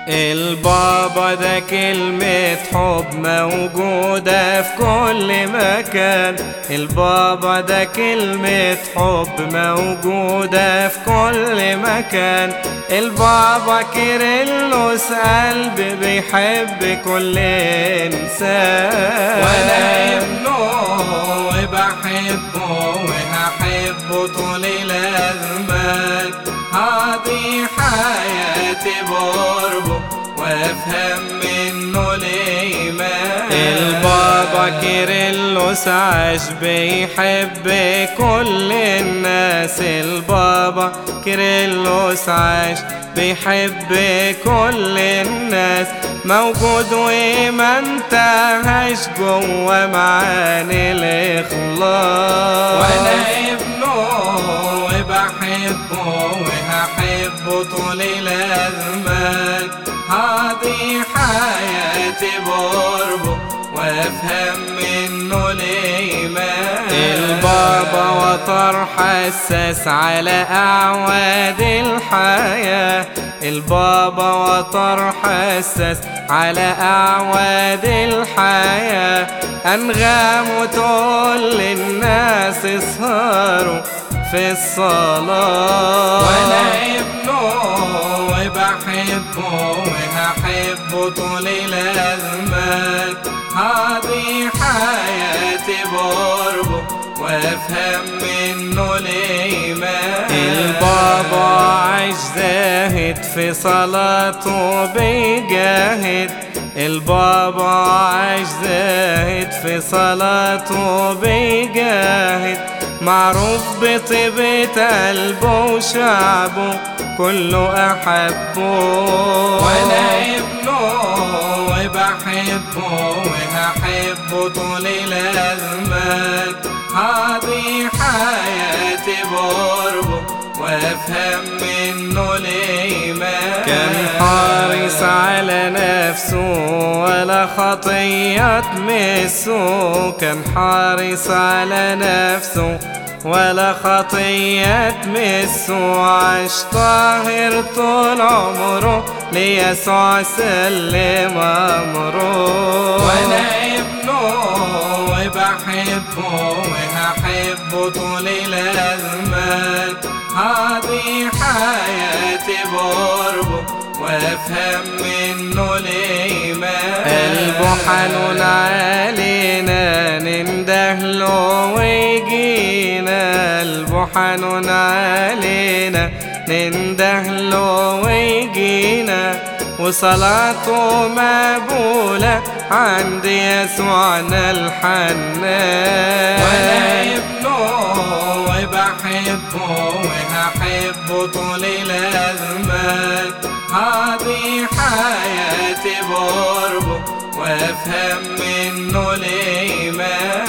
البابا ده كلمة حب موجودة في كل مكان البابا ده كلمة حب موجودة في كل مكان البابا كيرلس قلب بيحب كل إنسان وانا ابنه وبحبه وهحبه طول الازمان هقضي حياتي بقربه وافهم منه الايمان البابا كيرلس عاش بيحب كل الناس البابا كيرلس عاش بيحب كل الناس موجود وما انتهاش جوه معاني الاخلاص وانا ابنه وبحبه وهحبه طول الازمان هقضي حياتي بقربه وافهم منه الايمان البابا وطر حساس على أعواد الحياة البابا وطر حساس على أعواد الحياة أنغام تقول للناس اسهروا في الصلاة وانا ابنه وبحبه وهحبه طول الازمان هقضي حياتي بقربه وافهم منه الايمان البابا عاش زاهد في صلاته بيجاهد البابا عاش زاهد في صلاته بيجاهد معروف بطيبة قلبه وشعبه كله أحبه وانا ابنه وبحبه وهحبه طول الازمان هقضي حياتي بقربه وافهم منه الايمان كان حارس على نفسه ولا خطية تمسه كان حارس على نفسه ولا خطية تمسه عاش طاهر طول عمره ليسوع سلم أمره وانا ابنه وبحبه وهحبه طول الازمان هقضي حياتي بقربه وافهم منه الايمان قلبه حنون علينا نندهله ويجينا قلبه حنون علينا نندهله ويجينا وصلاته مقبولة عند يسوعنا الحنان وانا ابنه وبحبه وهحبه طول الازمان هقضي حياتي بقربه وافهم منه الايمان